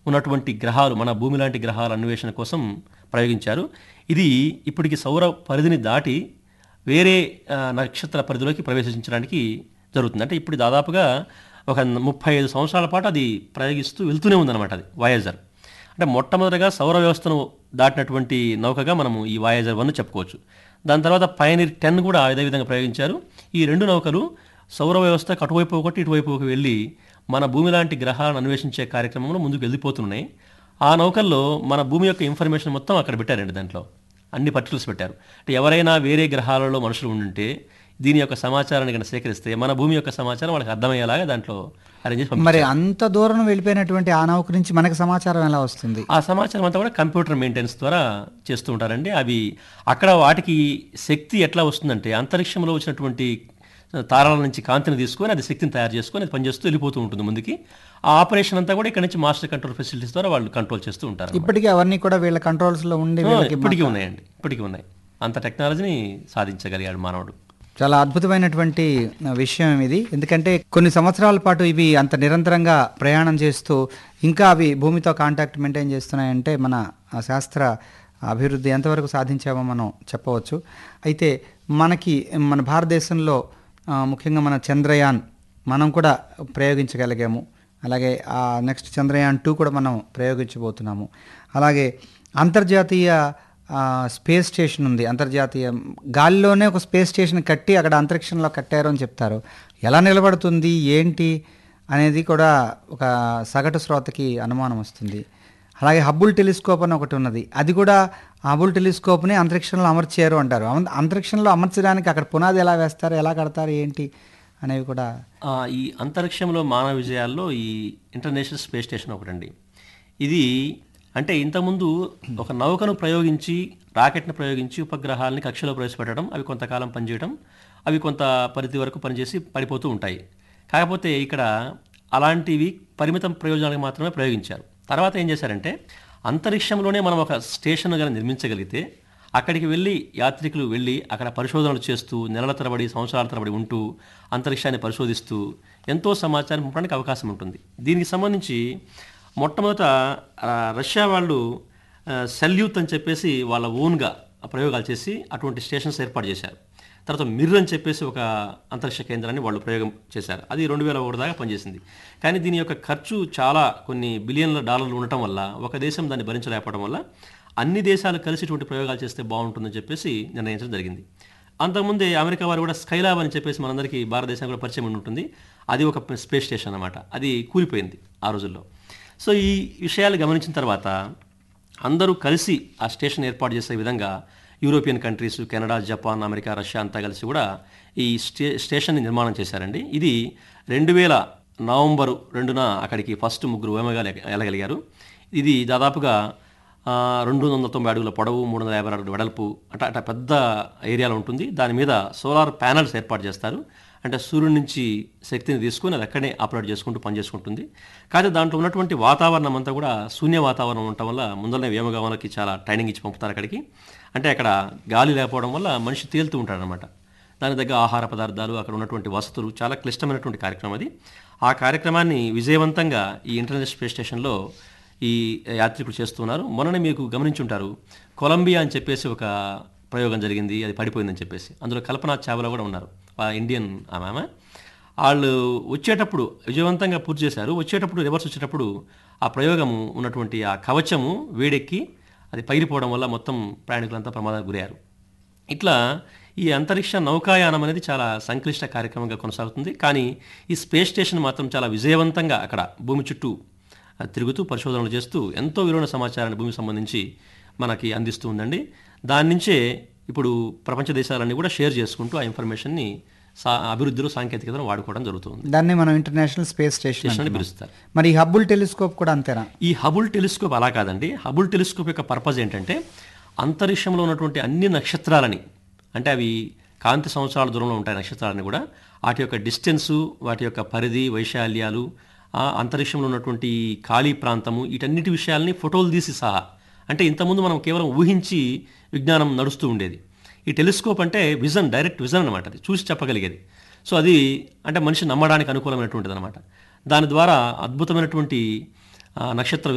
ఉన్నటువంటి గ్రహాలు మన భూమి లాంటి గ్రహాల అన్వేషణ కోసం ప్రయోగించారు ఇది ఇప్పటికి సౌర పరిధిని దాటి వేరే ఆ, నక్షత్ర పరిధిలోకి ప్రవేశించడానికి జరుగుతుంది అంటే ఇప్పుడు దాదాపుగా ఒక ముప్పై ఐదు సంవత్సరాల పాటు అది ప్రయోగిస్తూ వెళ్తూనే ఉందన్నమాట అది వాయేజర్ అంటే మొట్టమొదటిగా సౌర వ్యవస్థను దాటినటువంటి నౌకగా మనము ఈ వాయేజర్ వన్ చెప్పుకోవచ్చు దాని తర్వాత పయనీర్ టెన్ కూడా అదే విధంగా ప్రయోగించారు ఈ రెండు నౌకలు సౌర వ్యవస్థకు అటువైపు ఒకటి ఇటువైపు ఒకటి వెళ్ళి మన భూమి లాంటి గ్రహాలను అన్వేషించే కార్యక్రమంలో ముందుకు వెళ్ళిపోతున్నాయి ఆ నౌకల్లో మన భూమి యొక్క ఇన్ఫర్మేషన్ మొత్తం అక్కడ పెట్టారండి దాంట్లో అన్ని పర్టికులర్స్ పెట్టారు అంటే ఎవరైనా వేరే గ్రహాలలో మనుషులు ఉండుంటే దీని యొక్క సమాచారాన్ని కనుక సేకరిస్తే మన భూమి యొక్క సమాచారం వాళ్ళకి అర్థమయ్యేలాగా దాంట్లో అరేంజ్ చేసి పంపించారు. మరి అంత దూరం వెళ్ళిపోయినటువంటి ఆ నౌక నుంచి మనకి సమాచారం ఎలా వస్తుంది ఆ సమాచారం అంతా కూడా కంప్యూటర్ మెయింటెనెన్స్ ద్వారా చేస్తూ ఉంటారండి అవి అక్కడ వాటికి శక్తి ఎట్లా వస్తుందంటే అంతరిక్షంలో వచ్చినటువంటి తారాల నుంచి కాంతిని తీసుకొని అది శక్తిని తయారు చేసుకొని అది పనిచేస్తూ వెళ్ళిపోతూ ఉంటుంది ముందుకి ఆ ఆపరేషన్ అంతా కూడా ఇక్కడ నుంచి మాస్టర్ కంట్రోల్ ఫెసిలిటీస్ ద్వారా వాళ్ళు కంట్రోల్ చేస్తూ ఉంటారు ఇప్పటికీ అవన్నీ కూడా వీళ్ళ కంట్రోల్స్ లో ఉండి వీళ్ళకి ఇప్పటికీ ఉన్నాయండి ఇప్పటికీ ఉన్నాయి అంత టెక్నాలజీని సాధించగలిగాడు మానవుడు చాలా అద్భుతమైనటువంటి విషయం ఇది ఎందుకంటే కొన్ని సంవత్సరాల పాటు ఇవి అంత నిరంతరంగా ప్రయాణం చేస్తూ ఇంకా అవి భూమితో కాంటాక్ట్ మెయింటైన్ చేస్తున్నాయంటే మన ఆ శాస్త్ర అభివృద్ధి ఎంతవరకు సాధించామో మనం చెప్పవచ్చు అయితే మనకి మన భారతదేశంలో ఆ, ముఖ్యంగా మన చంద్రయాన్ మనం కూడా ప్రయోగించగలిగాము అలాగే ఆ నెక్స్ట్ చంద్రయాన్ టూ కూడా మనం ప్రయోగించబోతున్నాము అలాగే అంతర్జాతీయ ఆ, స్పేస్ స్టేషన్ ఉంది అంతర్జాతీయ గాలిలోనే ఒక స్పేస్ స్టేషన్ కట్టి అక్కడ అంతరిక్షంలో కట్టారు అని చెప్తారు ఎలా నిలబడుతుంది ఏంటి అనేది కూడా ఒక సగటు శ్రోతకి అనుమానం వస్తుంది అలాగే హబ్బుల్ టెలిస్కోప్ అని ఒకటి ఉన్నది అది కూడా ఆ హబ్బుల్ టెలిస్కోప్ని అంతరిక్షంలో అమర్చారు అంటారు అమ- అంతరిక్షంలో అమర్చడానికి అక్కడ పునాది ఎలా వేస్తారు ఎలా కడతారు ఏంటి అనేవి కూడా ఆ, ఈ అంతరిక్షంలో మానవ విజయాల్లో ఈ ఇంటర్నేషనల్ స్పేస్ స్టేషన్ ఒకటండి ఇది అంటే ఇంతకుముందు ఒక నౌకను ప్రయోగించి రాకెట్ను ప్రయోగించి ఉపగ్రహాలని కక్షలో ప్రవేశపెట్టడం అవి కొంతకాలం పనిచేయడం అవి కొంత పరిధి వరకు పనిచేసి పడిపోతూ ఉంటాయి కాకపోతే ఇక్కడ అలాంటివి పరిమితం ప్రయోజనాలకు మాత్రమే ప్రయోగించారు తర్వాత ఏం చేశారంటే అంతరిక్షంలోనే మనం ఒక స్టేషన్ కనుక నిర్మించగలిగితే అక్కడికి వెళ్ళి యాత్రికులు వెళ్ళి అక్కడ పరిశోధనలు చేస్తూ నెలల తరబడి సంవత్సరాల తరబడి ఉంటూ అంతరిక్షాన్ని పరిశోధిస్తూ ఎంతో సమాచారం పంపడానికి అవకాశం ఉంటుంది దీనికి సంబంధించి మొట్టమొదట ఆ, రష్యా వాళ్ళు సెల్యూత్ అని చెప్పేసి వాళ్ళ ఓన్గా ప్రయోగాలు చేసి అటువంటి స్టేషన్స్ ఏర్పాటు చేశారు తర్వాత మిర్ర్ అని చెప్పేసి ఒక అంతరిక్ష కేంద్రాన్ని వాళ్ళు ప్రయోగం చేశారు అది రెండు వేల ఒకటి దాకా పనిచేసింది కానీ దీని యొక్క ఖర్చు చాలా కొన్ని బిలియన్ల డాలర్లు ఉండటం వల్ల ఒక దేశం దాన్ని భరించలేకపోవడం వల్ల అన్ని దేశాలు కలిసి ఇటువంటి ప్రయోగాలు చేస్తే బాగుంటుందని చెప్పేసి నిర్ణయించడం జరిగింది అంతకుముందే అమెరికా వారు కూడా స్కైలాబ్ అని చెప్పేసి మనందరికీ భారతదేశం కూడా పరిచయం ఉండి ఉంటుంది అది ఒక స్పేస్ స్టేషన్ అన్నమాట అది కూలిపోయింది ఆ రోజుల్లో సో ఈ విషయాలు గమనించిన తర్వాత అందరూ కలిసి ఆ స్టేషన్ ఏర్పాటు చేసే విధంగా European countries Canada Japan America Russia అంతా కలిసి కూడా ఈ స్టే స్టేషన్ని నిర్మాణం చేశారండి ఇది రెండు వేల నవంబరు రెండున అక్కడికి ఫస్ట్ ముగ్గురు వేమగా వెళ్ళగలిగారు ఇది దాదాపుగా ఆ, రెండు వందల తొంభై అడుగుల పొడవు మూడు వందల యాభై అడుగుల వెడల్పు అట్లా అట్లా పెద్ద ఏరియాలో ఉంటుంది దాని మీద సోలార్ ప్యానల్స్ ఏర్పాటు చేస్తారు అంటే సూర్యుడి నుంచి శక్తిని తీసుకొని అది అక్కడే ఆపరేట్ చేసుకుంటూ పనిచేసుకుంటుంది కానీ దాంట్లో ఉన్నటువంటి వాతావరణం అంతా కూడా శూన్య వాతావరణం ఉండటం వల్ల ముందరనే వ్యోమగాములకి చాలా ట్రైనింగ్ ఇచ్చి పంపుతారు అక్కడికి అంటే అక్కడ గాలి లేకపోవడం వల్ల మనిషి తేలుతూ ఉంటాడనమాట దాని దగ్గర ఆహార పదార్థాలు అక్కడ ఉన్నటువంటి వసతులు చాలా క్లిష్టమైనటువంటి కార్యక్రమం అది ఆ కార్యక్రమాన్ని విజయవంతంగా ఈ ఇంటర్నేషనల్ స్పేస్ స్టేషన్లో ఈ యాత్రికులు చేస్తున్నారు మొన్ననే మీకు గమనించుంటారు కొలంబియా అని చెప్పేసి ఒక ప్రయోగం జరిగింది అది పడిపోయిందని చెప్పేసి అందులో కల్పనా చావ్లా కూడా ఉన్నారు ఆ ఇండియన్ ఆమె ఆమె వాళ్ళు వచ్చేటప్పుడు విజయవంతంగా పూర్తి చేశారు వచ్చేటప్పుడు రివర్స్ వచ్చేటప్పుడు ఆ ప్రయోగము ఉన్నటువంటి ఆ కవచము వేడెక్కి అది పగిలిపోవడం వల్ల మొత్తం ప్రయాణికులంతా ప్రమాదానికి గురయ్యారు ఇట్లా ఈ అంతరిక్ష నౌకాయానం అనేది చాలా సంక్లిష్ట కార్యక్రమంగా కొనసాగుతుంది కానీ ఈ స్పేస్ స్టేషన్ మాత్రం చాలా విజయవంతంగా అక్కడ భూమి చుట్టూ ఆ, తిరుగుతూ పరిశోధనలు చేస్తూ ఎంతో విలువైన సమాచారాన్ని భూమికి సంబంధించి మనకి అందిస్తూ ఉందండి దాని నుంచే ఇప్పుడు ప్రపంచ దేశాలన్నీ కూడా షేర్ చేసుకుంటూ ఆ ఇన్ఫర్మేషన్ని సా అభివృద్ధిలో సాంకేతికతను వాడుకోవడం జరుగుతుంది దాన్ని మనం ఇంటర్నేషనల్ స్పేస్ స్టేషన్ స్టేషన్ అని అంటున్నాం. పిలుస్తారు మరి ఈ హబ్బుల్ టెలిస్కోప్ కూడా అంతేనా ఈ హబుల్ టెలిస్కోప్ అలా కాదండి హబుల్ టెలిస్కోప్ యొక్క పర్పస్ ఏంటంటే అంతరిక్షంలో ఉన్నటువంటి అన్ని నక్షత్రాలని అంటే అవి కాంతి సంవత్సరాల దూరంలో ఉంటాయి నక్షత్రాలని కూడా వాటి యొక్క డిస్టెన్సు వాటి యొక్క పరిధి వైశాల్యాలు ఆ అంతరిక్షంలో ఉన్నటువంటి ఖాళీ ప్రాంతము వీటన్నిటి విషయాల్ని ఫోటోలు తీసి సహా అంటే ఇంతకుముందు మనం కేవలం ఊహించి విజ్ఞానం నడుస్తూ ఉండేది ఈ టెలిస్కోప్ అంటే విజన్ డైరెక్ట్ విజన్ అనమాట అది చూసి చెప్పగలిగేది సో అది అంటే మనిషి నమ్మడానికి అనుకూలమైనటువంటిది అనమాట దాని ద్వారా అద్భుతమైనటువంటి ఆ, నక్షత్ర